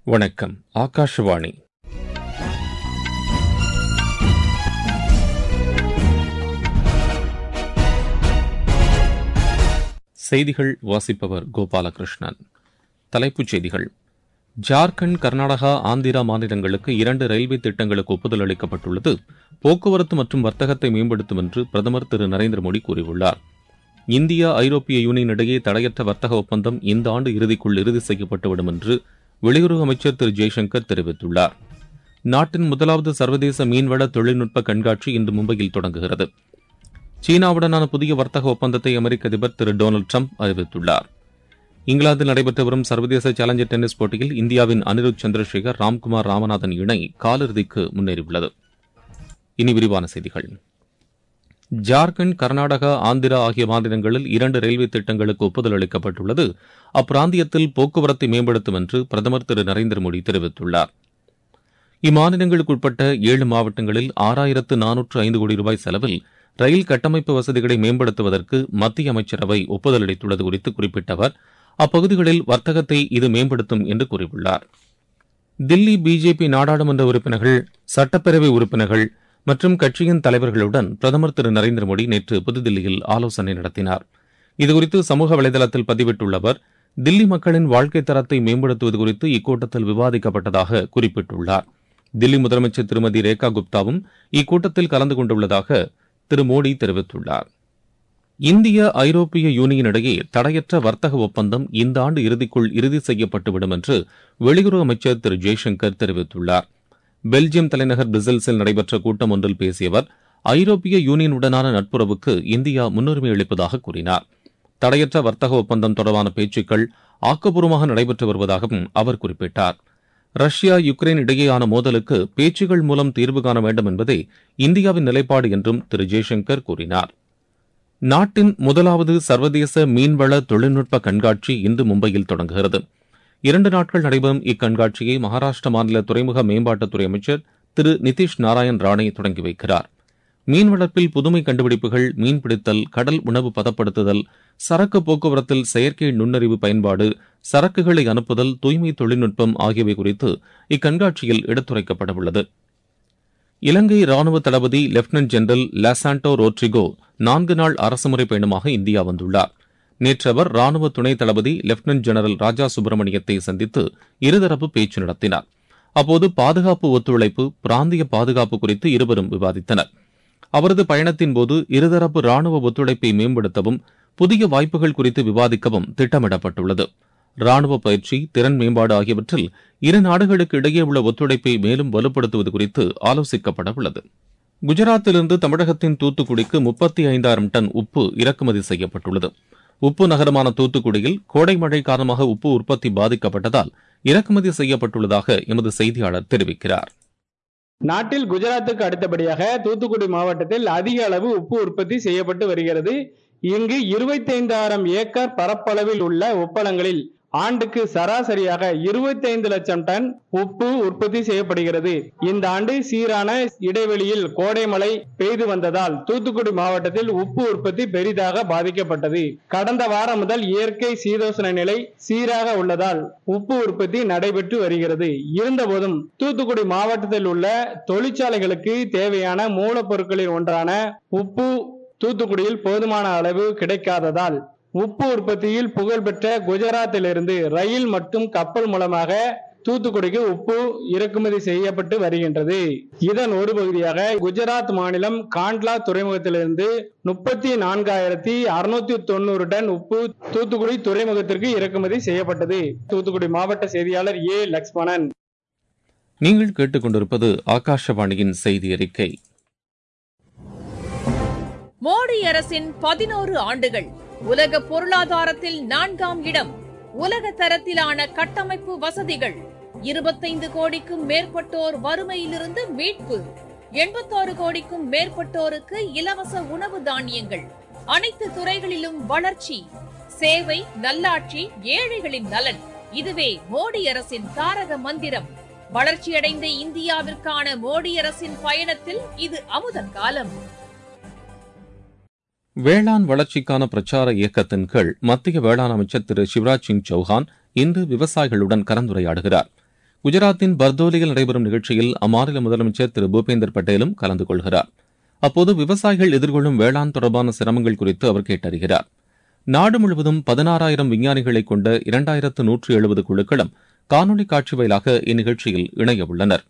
வணக்கம் ஆகாஷவாணி செய்திகள் வாசிப்பவர் கோபாலகிருஷ்ணன் தலைப்புச் செய்திகள் ஜார்க்கண்ட் கர்நாடகா ஆந்திரா மாநிலங்களுக்கு இரண்டு ரயில்வே திட்டங்களுக்கு ஒப்புதல் அளிக்கப்பட்டுள்ளது போக்குவரத்து மற்றும் வர்த்தகத்தை மேம்படுத்தும் என்று பிரதமர் திரு நரேந்திர மோடி கூறியுள்ளார் இந்தியா ஐரோப்பிய யூனியன் இடையே தடையற்ற வர்த்தக ஒப்பந்தம் இந்த ஆண்டு இறுதிக்குள் இறுதி செய்யப்பட்டுவிடும் என்று வெளியுறவு அமைச்சர் திரு ஜெய்சங்கர் தெரிவித்துள்ளார் நாட்டின் முதலாவது சர்வதேச மீன்வள தொழில்நுட்ப கண்காட்சி இன்று மும்பையில் தொடங்குகிறது சீனாவுடனான புதிய வர்த்தக ஒப்பந்தத்தை அமெரிக்க அதிபர் திரு டொனால்டு ட்ரம்ப் அறிவித்துள்ளார் இங்கிலாந்தில் நடைபெற்று வரும் சர்வதேச சேலஞ்சர் டென்னிஸ் போட்டியில் இந்தியாவின் அனிருத் சந்திரசேகர் ராம்குமார் ராமநாதன் இணை காலிறுதிக்கு முன்னேறியுள்ளது இனி விரிவான செய்திகள் ஜார்க்கண்ட் கர்நாடகா ஆந்திரா ஆகிய மாநிலங்களில் இரண்டு ரயில்வே திட்டங்களுக்கு ஒப்புதல் அளிக்கப்பட்டுள்ளது அப்பிராந்தியத்தில் போக்குவரத்தை மேம்படுத்தும் என்று பிரதமர் திரு நரேந்திர மோடி தெரிவித்துள்ளார் இம்மாநிலங்களுக்கு உட்பட்ட ஏழு மாவட்டங்களில் ஆறாயிரத்து நானூற்று ஐந்து கோடி ரூபாய் செலவில் ரயில் கட்டமைப்பு வசதிகளை மேம்படுத்துவதற்கு மத்திய அமைச்சரவை ஒப்புதல் அளித்துள்ளது குறித்து குறிப்பிட்ட அவர் அப்பகுதிகளில் வர்த்தகத்தை இது மேம்படுத்தும் என்று கூறியுள்ளார் தில்லி பிஜேபி நாடாளுமன்ற உறுப்பினர்கள் சட்டப்பேரவை உறுப்பினர்கள் மற்றும் கட்சியின் தலைவர்களுடன் பிரதமர் திரு நரேந்திர மோடி நேற்று புதுதில்லியில் ஆலோசனை நடத்தினார் இதுகுறித்து சமூக வலைதளத்தில் பதிவிட்டுள்ள அவர் தில்லி மக்களின் வாழ்க்கை தரத்தை மேம்படுத்துவது குறித்து இக்கூட்டத்தில் விவாதிக்கப்பட்டதாக குறிப்பிட்டுள்ளார் தில்லி முதலமைச்சர் திருமதி ரேகா குப்தாவும் இக்கூட்டத்தில் கலந்து கொண்டுள்ளதாக திரு மோடி தெரிவித்துள்ளார் இந்திய ஐரோப்பிய யூனியன் இடையே தடையற்ற வர்த்தக ஒப்பந்தம் இந்த ஆண்டு இறுதிக்குள் இறுதி செய்யப்பட்டுவிடும் என்று வெளியுறவு அமைச்சர் திரு ஜெய்சங்கர் தெரிவித்துள்ளார் பெல்ஜியம் தலைநகர் பிரசல்ஸில் நடைபெற்ற கூட்டம் ஒன்றில் பேசிய அவர் ஐரோப்பிய யூனியனுடனான நட்புறவுக்கு இந்தியா முன்னுரிமை அளிப்பதாக கூறினார் தடையற்ற வர்த்தக ஒப்பந்தம் தொடர்பான பேச்சுக்கள் ஆக்கப்பூர்வமாக நடைபெற்று வருவதாகவும் அவர் குறிப்பிட்டார் ரஷ்யா யுக்ரைன் இடையேயான மோதலுக்கு பேச்சுகள் மூலம் தீர்வு காண வேண்டும் என்பதே இந்தியாவின் நிலைப்பாடு என்றும் திரு ஜெய்சங்கர் கூறினார் நாட்டின் முதலாவது சர்வதேச மீன்வள தொழில்நுட்ப கண்காட்சி இன்று மும்பையில் தொடங்குகிறது இரண்டு நாட்கள் நடைபெறும் இக்கண்காட்சியை மகாராஷ்டிர மாநில துறைமுக மேம்பாட்டுத்துறை அமைச்சர் திரு நிதிஷ் நாராயண் ராணே தொடங்கி வைக்கிறார் மீன் வளர்ப்பில் புதுமை கண்டுபிடிப்புகள் மீன்பிடித்தல் கடல் உணவு பதப்படுத்துதல் சரக்கு போக்குவரத்தில் செயற்கை நுண்ணறிவு பயன்பாடு சரக்குகளை அனுப்புதல் தூய்மை தொழில்நுட்பம் ஆகியவை குறித்து இக்கண்காட்சியில் எடுத்துரைக்கப்படவுள்ளது இலங்கை ராணுவ தளபதி லெப்டினன்ட் ஜெனரல் லாசாண்டோ ரோட்ரிகோ நான்கு நாள் அரசுமுறை பயணமாக இந்தியா வந்துள்ளார் நேற்று அவர் ராணுவ துணை தளபதி லெப்டினன்ட் ஜெனரல் ராஜா சுப்பிரமணியத்தை சந்தித்து இருதரப்பு பேச்சு நடத்தினார் அப்போது பாதுகாப்பு ஒத்துழைப்பு பிராந்திய பாதுகாப்பு குறித்து இருவரும் விவாதித்தனர் அவரது பயணத்தின் போது இருதரப்பு ராணுவ ஒத்துழைப்பை மேம்படுத்தவும் புதிய வாய்ப்புகள் குறித்து விவாதிக்கவும் திட்டமிடப்பட்டுள்ளது ராணுவ பயிற்சி திறன் மேம்பாடு ஆகியவற்றில் இரு நாடுகளுக்கு இடையே உள்ள ஒத்துழைப்பை மேலும் வலுப்படுத்துவது குறித்து ஆலோசிக்கப்பட உள்ளது குஜராத்திலிருந்து தமிழகத்தின் தூத்துக்குடிக்கு முப்பத்தி ஐந்தாயிரம் டன் உப்பு இறக்குமதி செய்யப்பட்டுள்ளது உப்பு நகரமான தூத்துக்குடியில் கோடை மழை காரணமாக உப்பு உற்பத்தி பாதிக்கப்பட்டதால் இறக்குமதி செய்யப்பட்டுள்ளதாக எமது செய்தியாளர் தெரிவிக்கிறார் நாட்டில் குஜராத்துக்கு அடுத்தபடியாக தூத்துக்குடி மாவட்டத்தில் அதிக அளவு உப்பு உற்பத்தி செய்யப்பட்டு வருகிறது இங்கு இருபத்தைந்தாயிரம் ஏக்கர் பரப்பளவில் உள்ள உப்பளங்களில் ஆண்டுக்கு சராசரியாக இருபத்தைந்து லட்சம் டன் உப்பு உற்பத்தி செய்யப்படுகிறது இந்த ஆண்டு சீரான இடைவெளியில் கோடை மழை பெய்து வந்ததால் தூத்துக்குடி மாவட்டத்தில் உப்பு உற்பத்தி பெரிதாக பாதிக்கப்பட்டது கடந்த வாரம் முதல் இயற்கை சீதோசன நிலை சீராக உள்ளதால் உப்பு உற்பத்தி நடைபெற்று வருகிறது இருந்தபோதும் தூத்துக்குடி மாவட்டத்தில் உள்ள தொழிற்சாலைகளுக்கு தேவையான மூலப்பொருட்களில் ஒன்றான உப்பு தூத்துக்குடியில் போதுமான அளவு கிடைக்காததால் உப்பு உற்பத்தியில் புகழ்பெற்ற குஜராத்திலிருந்து ரயில் மற்றும் கப்பல் மூலமாக தூத்துக்குடிக்கு உப்பு இறக்குமதி செய்யப்பட்டு வருகின்றது இதன் ஒரு பகுதியாக குஜராத் மாநிலம் காண்ட்லா துறைமுகத்திலிருந்து முப்பத்தி நான்காயிரத்தி அறுநூத்தி தொண்ணூறு டன் உப்பு தூத்துக்குடி துறைமுகத்திற்கு இறக்குமதி செய்யப்பட்டது தூத்துக்குடி மாவட்ட செய்தியாளர் ஏ லக்ஷ்மணன் நீங்கள் கேட்டுக்கொண்டிருப்பது ஆகாஷவாணியின் செய்தி அறிக்கை மோடி அரசின் பதினோரு ஆண்டுகள் உலக பொருளாதாரத்தில் நான்காம் இடம் உலக தரத்திலான கட்டமைப்பு வசதிகள் இருபத்தைந்து கோடிக்கும் மேற்பட்டோர் வறுமையிலிருந்து மீட்பு எண்பத்தாறு கோடிக்கும் மேற்பட்டோருக்கு இலவச உணவு தானியங்கள் அனைத்து துறைகளிலும் வளர்ச்சி சேவை நல்லாட்சி ஏழைகளின் நலன் இதுவே மோடி அரசின் தாரக மந்திரம் வளர்ச்சியடைந்த இந்தியாவிற்கான மோடி அரசின் பயணத்தில் இது அமுத காலம் வேளாண் வளர்ச்சிக்கான பிரச்சார இயக்கத்தின் கீழ் மத்திய வேளாண் அமைச்சர் திரு சிவராஜ் சிங் சௌஹான் இன்று விவசாயிகளுடன் கலந்துரையாடுகிறார் குஜராத்தின் பர்தோலியில் நடைபெறும் நிகழ்ச்சியில் அம்மாநில முதலமைச்சர் திரு பூபேந்தர் பட்டேலும் கலந்து கொள்கிறார் அப்போது விவசாயிகள் எதிர்கொள்ளும் வேளாண் தொடர்பான சிரமங்கள் குறித்து அவர் கேட்டறிகிறார் நாடு முழுவதும் பதினாறாயிரம் விஞ்ஞானிகளை கொண்ட இரண்டாயிரத்து நூற்று எழுபது குழுக்களும் காணொலி காட்சி வாயிலாக இந்நிகழ்ச்சியில் இணைய உள்ளனர்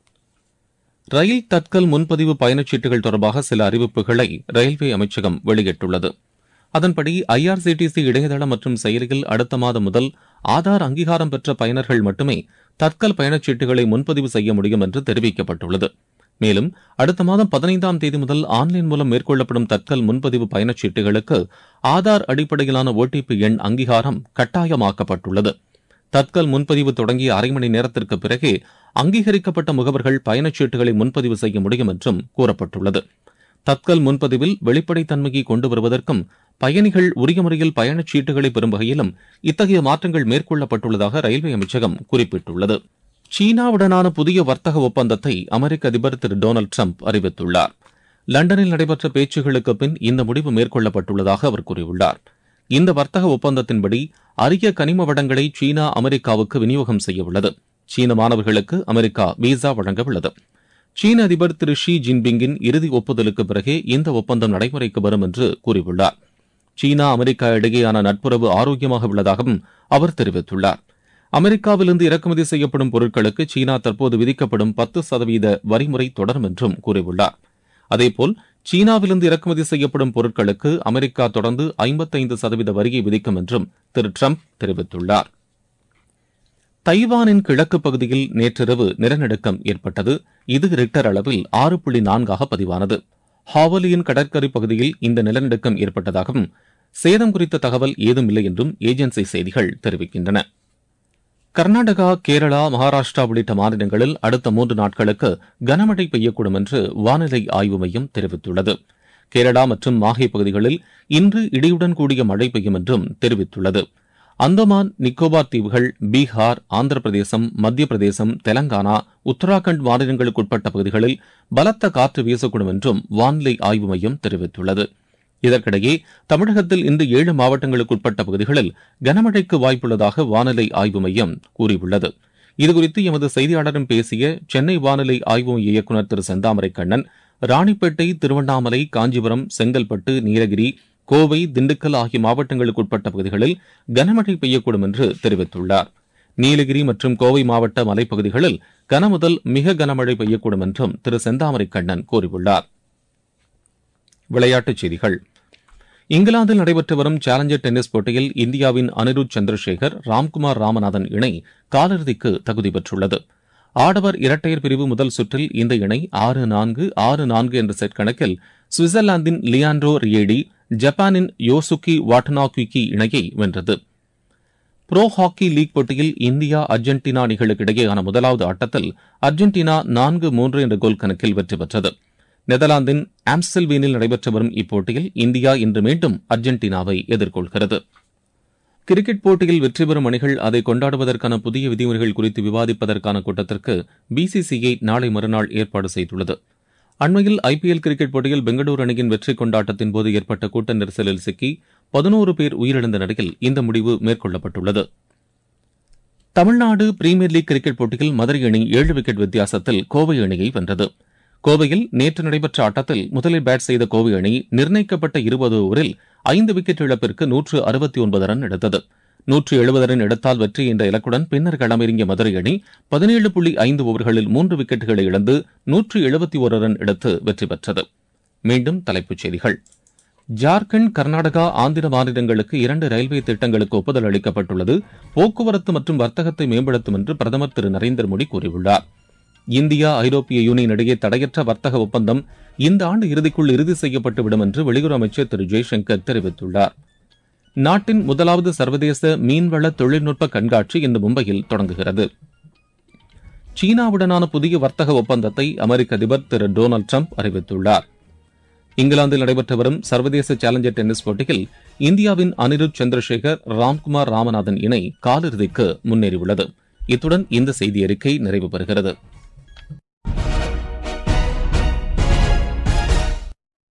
ரயில் தட்கல் முன்பதிவு பயணச்சீட்டுகள் தொடர்பாக சில அறிவிப்புகளை ரயில்வே அமைச்சகம் வெளியிட்டுள்ளது அதன்படி ஐஆர்சிடிசி இணையதளம் மற்றும் செயலியில் அடுத்த மாதம் முதல் ஆதார் அங்கீகாரம் பெற்ற பயனர்கள் மட்டுமே தட்கல் பயணச்சீட்டுகளை முன்பதிவு செய்ய முடியும் என்று தெரிவிக்கப்பட்டுள்ளது மேலும் அடுத்த மாதம் பதினைந்தாம் தேதி முதல் ஆன்லைன் மூலம் மேற்கொள்ளப்படும் தட்கல் முன்பதிவு பயணச்சீட்டுகளுக்கு ஆதார் அடிப்படையிலான ஓடிபி எண் அங்கீகாரம் கட்டாயமாக்கப்பட்டுள்ளது தட்கல் முன்பதிவு தொடங்கிய அரை மணி நேரத்திற்கு பிறகே அங்கீகரிக்கப்பட்ட முகவர்கள் பயணச்சீட்டுகளை முன்பதிவு செய்ய முடியும் என்றும் கூறப்பட்டுள்ளது தட்கல் முன்பதிவில் வெளிப்படைத்தன்மையை கொண்டு வருவதற்கும் பயணிகள் உரிய முறையில் பயணச்சீட்டுகளை பெறும் வகையிலும் இத்தகைய மாற்றங்கள் மேற்கொள்ளப்பட்டுள்ளதாக ரயில்வே அமைச்சகம் குறிப்பிட்டுள்ளது சீனாவுடனான புதிய வர்த்தக ஒப்பந்தத்தை அமெரிக்க அதிபர் திரு டொனால்டு ட்ரம்ப் அறிவித்துள்ளார் லண்டனில் நடைபெற்ற பேச்சுகளுக்கு பின் இந்த முடிவு மேற்கொள்ளப்பட்டுள்ளதாக அவர் கூறியுள்ளார் இந்த வர்த்தக ஒப்பந்தத்தின்படி அரிய கனிம வளங்களை சீனா அமெரிக்காவுக்கு விநியோகம் செய்ய உள்ளது சீன மாணவர்களுக்கு அமெரிக்கா விசா வழங்க உள்ளது சீன அதிபர் திரு ஷி ஜின்பிங்கின் இறுதி ஒப்புதலுக்கு பிறகே இந்த ஒப்பந்தம் நடைமுறைக்கு வரும் என்று கூறியுள்ளார் சீனா அமெரிக்கா இடையேயான நட்புறவு ஆரோக்கியமாக உள்ளதாகவும் அவர் தெரிவித்துள்ளார் அமெரிக்காவிலிருந்து இறக்குமதி செய்யப்படும் பொருட்களுக்கு சீனா தற்போது விதிக்கப்படும் பத்து சதவீத வரிமுறை தொடரும் என்றும் கூறியுள்ளார் அதேபோல் சீனாவிலிருந்து இறக்குமதி செய்யப்படும் பொருட்களுக்கு அமெரிக்கா தொடர்ந்து ஐம்பத்தைந்து சதவீத வரியை விதிக்கும் என்றும் திரு ட்ரம்ப் தெரிவித்துள்ளார் தைவானின் கிழக்கு பகுதியில் நேற்றிரவு நிலநடுக்கம் ஏற்பட்டது இது ரிக்டர் அளவில் ஆறு புள்ளி நான்காக பதிவானது ஹாவலியின் கடற்கரை பகுதியில் இந்த நிலநடுக்கம் ஏற்பட்டதாகவும் சேதம் குறித்த தகவல் ஏதும் இல்லை என்றும் ஏஜென்சி செய்திகள் தெரிவிக்கின்றன கர்நாடகா கேரளா மகாராஷ்டிரா உள்ளிட்ட மாநிலங்களில் அடுத்த மூன்று நாட்களுக்கு கனமழை பெய்யக்கூடும் என்று வானிலை ஆய்வு மையம் தெரிவித்துள்ளது கேரளா மற்றும் மாஹே பகுதிகளில் இன்று இடியுடன் கூடிய மழை பெய்யும் என்றும் தெரிவித்துள்ளது அந்தமான் நிக்கோபார் தீவுகள் பீகார் ஆந்திர பிரதேசம் மத்திய பிரதேசம் தெலங்கானா உத்தராகண்ட் மாநிலங்களுக்குட்பட்ட பகுதிகளில் பலத்த காற்று வீசக்கூடும் என்றும் வானிலை ஆய்வு மையம் தெரிவித்துள்ளது இதற்கிடையே தமிழகத்தில் இன்று ஏழு மாவட்டங்களுக்குட்பட்ட பகுதிகளில் கனமழைக்கு வாய்ப்புள்ளதாக வானிலை ஆய்வு மையம் கூறியுள்ளது இதுகுறித்து எமது செய்தியாளரிடம் பேசிய சென்னை வானிலை ஆய்வு மைய இயக்குநர் திரு செந்தாமரை கண்ணன் ராணிப்பேட்டை திருவண்ணாமலை காஞ்சிபுரம் செங்கல்பட்டு நீலகிரி கோவை திண்டுக்கல் ஆகிய மாவட்டங்களுக்குட்பட்ட பகுதிகளில் கனமழை பெய்யக்கூடும் என்று தெரிவித்துள்ளார் நீலகிரி மற்றும் கோவை மாவட்ட மலைப்பகுதிகளில் கனமுதல் மிக கனமழை பெய்யக்கூடும் என்றும் திரு செந்தாமரை கண்ணன் கூறியுள்ளார் விளையாட்டுச் செய்திகள் இங்கிலாந்தில் நடைபெற்று வரும் சேலஞ்சர் டென்னிஸ் போட்டியில் இந்தியாவின் அனிருத் சந்திரசேகர் ராம்குமார் ராமநாதன் இணை காலிறுதிக்கு தகுதி பெற்றுள்ளது ஆடவர் இரட்டையர் பிரிவு முதல் சுற்றில் இந்த இணை ஆறு நான்கு ஆறு நான்கு என்ற செட் கணக்கில் சுவிட்சர்லாந்தின் லியாண்ட்ரோ ரியேடி ஜப்பானின் யோசுகி வாட்டனாகுக்கி இணையை வென்றது புரோ ஹாக்கி லீக் போட்டியில் இந்தியா அர்ஜென்டினா அணிகளுக்கு இடையேயான முதலாவது ஆட்டத்தில் அர்ஜென்டினா நான்கு மூன்று என்ற கோல் கணக்கில் வெற்றி பெற்றது நெதர்லாந்தின் ஆம்ஸ்டல்வீனில் நடைபெற்று வரும் இப்போட்டியில் இந்தியா இன்று மீண்டும் அர்ஜென்டினாவை எதிர்கொள்கிறது கிரிக்கெட் போட்டியில் வெற்றி பெறும் அணிகள் அதை கொண்டாடுவதற்கான புதிய விதிமுறைகள் குறித்து விவாதிப்பதற்கான கூட்டத்திற்கு பிசிசிஐ நாளை மறுநாள் ஏற்பாடு செய்துள்ளது அண்மையில் ஐபிஎல் கிரிக்கெட் போட்டியில் பெங்களூரு அணியின் வெற்றி கொண்டாட்டத்தின் போது ஏற்பட்ட கூட்ட நெரிசலில் சிக்கி பதினோரு பேர் உயிரிழந்த நிலையில் இந்த முடிவு மேற்கொள்ளப்பட்டுள்ளது தமிழ்நாடு பிரீமியர் லீக் கிரிக்கெட் போட்டியில் மதுரை அணி ஏழு விக்கெட் வித்தியாசத்தில் கோவை அணியை வென்றது கோவையில் நேற்று நடைபெற்ற ஆட்டத்தில் முதலில் பேட் செய்த கோவை அணி நிர்ணயிக்கப்பட்ட இருபது ஓவரில் ஐந்து விக்கெட் இழப்பிற்கு நூற்று அறுபத்தி ஒன்பது ரன் எடுத்தது நூற்று எழுபது ரன் எடுத்தால் வெற்றி என்ற இலக்குடன் பின்னர் களமிறங்கிய மதுரை அணி பதினேழு புள்ளி ஐந்து ஓவர்களில் மூன்று விக்கெட்டுகளை இழந்து நூற்று எழுபத்தி ஒரு ரன் எடுத்து வெற்றி பெற்றது மீண்டும் தலைப்புச் செய்திகள் ஜார்க்கண்ட் கர்நாடகா ஆந்திர மாநிலங்களுக்கு இரண்டு ரயில்வே திட்டங்களுக்கு ஒப்புதல் அளிக்கப்பட்டுள்ளது போக்குவரத்து மற்றும் வர்த்தகத்தை மேம்படுத்தும் என்று பிரதமர் திரு நரேந்திர மோடி கூறியுள்ளார் இந்தியா ஐரோப்பிய யூனியன் இடையே தடையற்ற வர்த்தக ஒப்பந்தம் இந்த ஆண்டு இறுதிக்குள் இறுதி செய்யப்பட்டுவிடும் என்று வெளியுறவு அமைச்சர் திரு ஜெய்சங்கர் தெரிவித்துள்ளார் நாட்டின் முதலாவது சர்வதேச மீன்வள தொழில்நுட்ப கண்காட்சி இன்று மும்பையில் தொடங்குகிறது சீனாவுடனான புதிய வர்த்தக ஒப்பந்தத்தை அமெரிக்க அதிபர் திரு டொனால்டு ட்ரம்ப் அறிவித்துள்ளார் இங்கிலாந்தில் நடைபெற்று வரும் சர்வதேச சேலஞ்சர் டென்னிஸ் போட்டியில் இந்தியாவின் அனிருத் சந்திரசேகர் ராம்குமார் ராமநாதன் இணை காலிறுதிக்கு முன்னேறியுள்ளது இத்துடன் இந்த செய்தி அறிக்கை நிறைவு பெறுகிறது